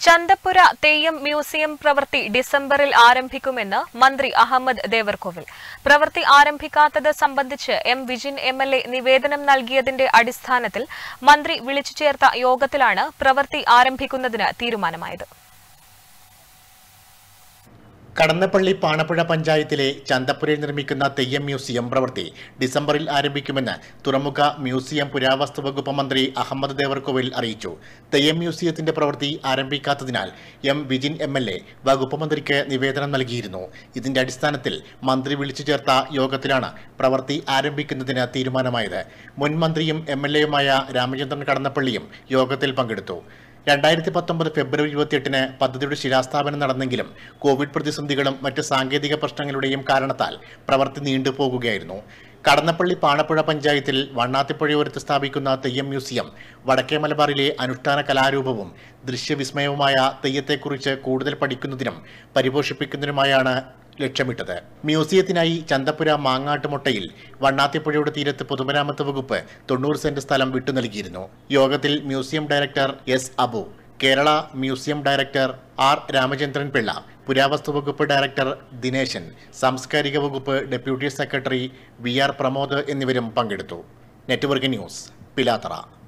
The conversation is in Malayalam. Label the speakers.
Speaker 1: ചന്തപ്പുര തെയ്യം മ്യൂസിയം പ്രവൃത്തി ഡിസംബറിൽ ആരംഭിക്കുമെന്ന് മന്ത്രി അഹമ്മദ് ദേവർകോവിൽ പ്രവൃത്തി ആരംഭിക്കാത്തത് സംബന്ധിച്ച് M Vijin M L A നിവേദനം നൽകിയതിന്റെ അടിസ്ഥാനത്തിൽ മന്ത്രി വിളിച്ചു ചേർത്ത യോഗത്തിലാണ് പ്രവൃത്തി ആരംഭിക്കുന്നതിന് തീരുമാനമായത്
Speaker 2: കടന്നപ്പള്ളി പാണപ്പുഴ പഞ്ചായത്തിലെ ചന്തപ്പുരയിൽ നിർമ്മിക്കുന്ന തെയ്യം മ്യൂസിയം പ്രവൃത്തി ഡിസംബറിൽ ആരംഭിക്കുമെന്ന് തുറമുഖ മ്യൂസിയം പുരാവസ്തു വകുപ്പ് മന്ത്രി അഹമ്മദ് ദേവർകോവിൽ അറിയിച്ചു തെയ്യം മ്യൂസിയത്തിന്റെ പ്രവൃത്തി ആരംഭിക്കാത്തതിനാൽ M Vijin M L A വകുപ്പ് മന്ത്രിക്ക് നിവേദനം നൽകിയിരുന്നു ഇതിന്റെ അടിസ്ഥാനത്തിൽ മന്ത്രി വിളിച്ചു ചേർത്ത യോഗത്തിലാണ് പ്രവൃത്തി ആരംഭിക്കുന്നതിന് തീരുമാനമായത് മുൻ മന്ത്രിയും എം എൽ എയുമായ രാമചന്ദ്രൻ കടന്നപ്പള്ളിയും യോഗത്തിൽ പങ്കെടുത്തു രണ്ടായിരത്തി പത്തൊമ്പത് ഫെബ്രുവരി ഇരുപത്തിയെട്ടിന് പദ്ധതിയുടെ ശിലാസ്ഥാപനം നടന്നെങ്കിലും കോവിഡ് പ്രതിസന്ധികളും മറ്റ് സാങ്കേതിക പ്രശ്നങ്ങളുടെയും കാരണത്താൽ പ്രവൃത്തി നീണ്ടുപോകുകയായിരുന്നു കടന്നപ്പള്ളി പാണപ്പുഴ പഞ്ചായത്തിൽ വണ്ണാത്തിപ്പുഴയോരത്ത് സ്ഥാപിക്കുന്ന തെയ്യം മ്യൂസിയം വടക്കേ മലബാറിലെ അനുഷ്ഠാന കലാരൂപവും ദൃശ്യവിസ്മയവുമായ തെയ്യത്തെക്കുറിച്ച് കൂടുതൽ പഠിക്കുന്നതിനും പരിപോഷിപ്പിക്കുന്നതിനുമായാണ് ലക്ഷ്യമിട്ടത് മ്യൂസിയത്തിനായി ചന്തപ്പുര മാങ്ങാട്ടുമുട്ടയിൽ വണ്ണാത്തിപ്പുഴയുടെ തീരത്ത് പൊതുമരാമത്ത് വകുപ്പ് തൊണ്ണൂറ് സെന്റ് സ്ഥലം വിട്ടു നൽകിയിരുന്നു യോഗത്തിൽ museum director S Abu Kerala museum director R Ramachandran Pillai പുരാവസ്തു വകുപ്പ് ഡയറക്ടർ ദിനേശൻ സാംസ്കാരിക വകുപ്പ് deputy secretary V R Pramod എന്നിവരും പങ്കെടുത്തു നെറ്റ്വർക്ക് ന്യൂസ് പിലാത്തറ